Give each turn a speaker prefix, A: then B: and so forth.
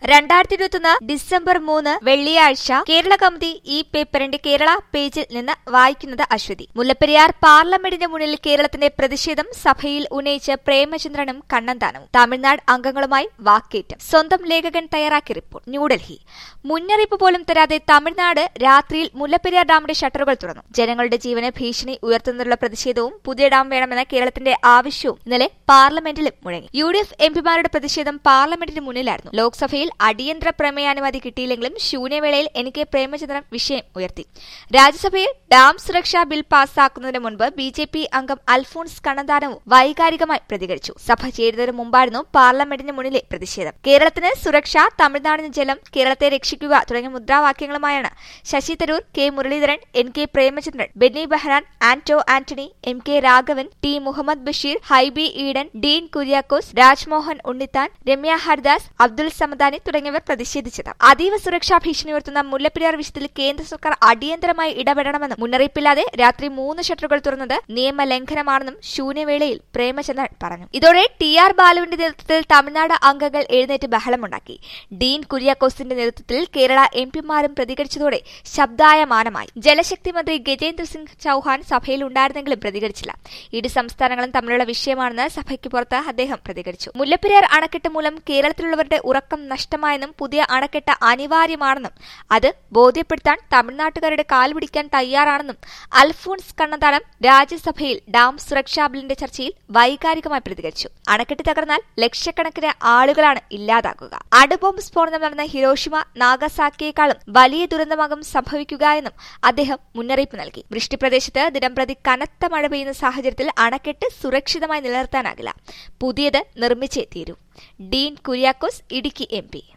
A: രണ്ടായിരത്തി ഇരുപത്തൊന്ന് ഡിസംബർ മൂന്ന് വെള്ളിയാഴ്ച കേരള കമ്മിറ്റി ഈ പേപ്പറിന്റെ കേരള പേജിൽ നിന്ന് വായിക്കുന്നത് അശ്വതി മുല്ലപ്പെരിയാർ പാർലമെന്റിന് മുന്നിൽ കേരളത്തിന്റെ പ്രതിഷേധം സഭയിൽ ഉന്നയിച്ച് പ്രേമചന്ദ്രനും കണ്ണന്താനവും തമിഴ്നാട് അംഗങ്ങളുമായി വാക്കേറ്റം സ്വന്തം ലേഖകൻ തയ്യാറാക്കിയ റിപ്പോർട്ട് ന്യൂഡൽഹി മുന്നറിയിപ്പ് പോലും തരാതെ തമിഴ്നാട് രാത്രിയിൽ മുല്ലപ്പെരിയാർ ഡാമിന്റെ ഷട്ടറുകൾ തുറന്നു ജനങ്ങളുടെ ജീവന് ഭീഷണി ഉയർത്തുന്നതിനുള്ള പ്രതിഷേധവും പുതിയ ഡാം വേണമെന്ന കേരളത്തിന്റെ ആവശ്യവും ഇന്നലെ പാർലമെന്റിലും മുഴങ്ങി യു ഡി എഫ് എംപിമാരുടെ പ്രതിഷേധം പാർലമെന്റിന് മുന്നിലായിരുന്നു ലോക്സഭയിൽ അടിയന്തര പ്രമേയാനുമതി കിട്ടിയില്ലെങ്കിലും ശൂന്യവേളയിൽ എൻ കെ പ്രേമചന്ദ്രൻ വിഷയം ഉയർത്തി രാജ്യസഭയിൽ ഡാം സുരക്ഷാ ബിൽ പാസ്സാക്കുന്നതിന് മുൻപ് ബി ജെ പി അംഗം അൽഫോൺസ് കണ്ണന്താനവും വൈകാരികമായി പ്രതികരിച്ചു സഭ ചേരുന്നതിന് മുമ്പായിരുന്നു പാർലമെന്റിന് മുന്നിലെ പ്രതിഷേധം കേരളത്തിന് സുരക്ഷ തമിഴ്നാടിന് ജലം കേരളത്തെ രക്ഷിക്കുക തുടങ്ങിയ മുദ്രാവാക്യങ്ങളുമായാണ് Shashi Tharoor K Muraleedharan N K Premachandran Benny Behanan Anto Antony M K Raghavan T Muhammad Basheer Hibi Eden Dean Kuriakose Rajmohan Unnithan Ramya Haridas Abdul Samadani തുടങ്ങിയവർ പ്രതിഷേധിച്ചത് അതീവ സുരക്ഷാ ഭീഷണി ഉയർത്തുന്ന മുല്ലപ്പെരിയാർ വിഷയത്തിൽ കേന്ദ്ര സർക്കാർ അടിയന്തരമായി ഇടപെടണമെന്നും മുന്നറിയിപ്പില്ലാതെ രാത്രി മൂന്ന് ഷട്ടറുകൾ തുറന്നത് നിയമലംഘനമാണെന്നും ശൂന്യവേളയിൽ പ്രേമചന്ദ്രൻ പറഞ്ഞു ഇതോടെ ടി ആർ ബാലുവിന്റെ നേതൃത്വത്തിൽ തമിഴ്നാട് അംഗങ്ങൾ എഴുന്നേറ്റ് ബഹളമുണ്ടാക്കി ഡീൻ കുര്യാക്കോസിന്റെ നേതൃത്വത്തിൽ കേരള എംപിമാരും പ്രതികരിച്ചതോടെ ശബ്ദായമാനമായി ജലശക്തി മന്ത്രി ഗജേന്ദ്ര സിംഗ് ചൌഹാൻ സഭയിൽ ഉണ്ടായിരുന്നെങ്കിലും പ്രതികരിച്ചില്ല ഇരു സംസ്ഥാനങ്ങളും തമ്മിലുള്ള വിഷയമാണെന്ന് സഭയ്ക്ക് പുറത്ത് അദ്ദേഹം പ്രതികരിച്ചു മുല്ലപ്പെരിയാർ അണക്കെട്ട് മൂലം കേരളത്തിലുള്ളവരുടെ ഉറക്കം നഷ്ടമായെന്നും പുതിയ അണക്കെട്ട് അനിവാര്യമാണെന്നും അത് ബോധ്യപ്പെടുത്താൻ തമിഴ്നാട്ടുകാരുടെ കാൽ പിടിക്കാൻ തയ്യാറാണെന്നും അൽഫോൺസ് കണ്ണന്താനം രാജ്യസഭയിൽ ഡാം സുരക്ഷാ ബില്ലിന്റെ ചർച്ചയിൽ വൈകാരികമായി പ്രതികരിച്ചു അണക്കെട്ട് തകർന്നാൽ ലക്ഷക്കണക്കിന് ആളുകളാണ് ഇല്ലാതാക്കുക അണുബോംബ് സ്ഫോടനം നടന്ന ഹിരോഷിമ നാഗസാക്കിയേക്കാളും വലിയ ദുരന്തമാകും സംഭവിക്കുക എന്നും അദ്ദേഹം മുന്നറിയിപ്പ് നൽകി വൃഷ്ടിപ്രദേശത്ത് ദിനംപ്രതി കനത്ത മഴ പെയ്യുന്ന സാഹചര്യത്തിൽ അണക്കെട്ട് സുരക്ഷിതമായി നിലനിർത്താനാകില്ല പുതിയത് നിർമ്മിച്ചേ തീരൂ ഡീൻ കുര്യാക്കോസ് ഇടുക്കി എം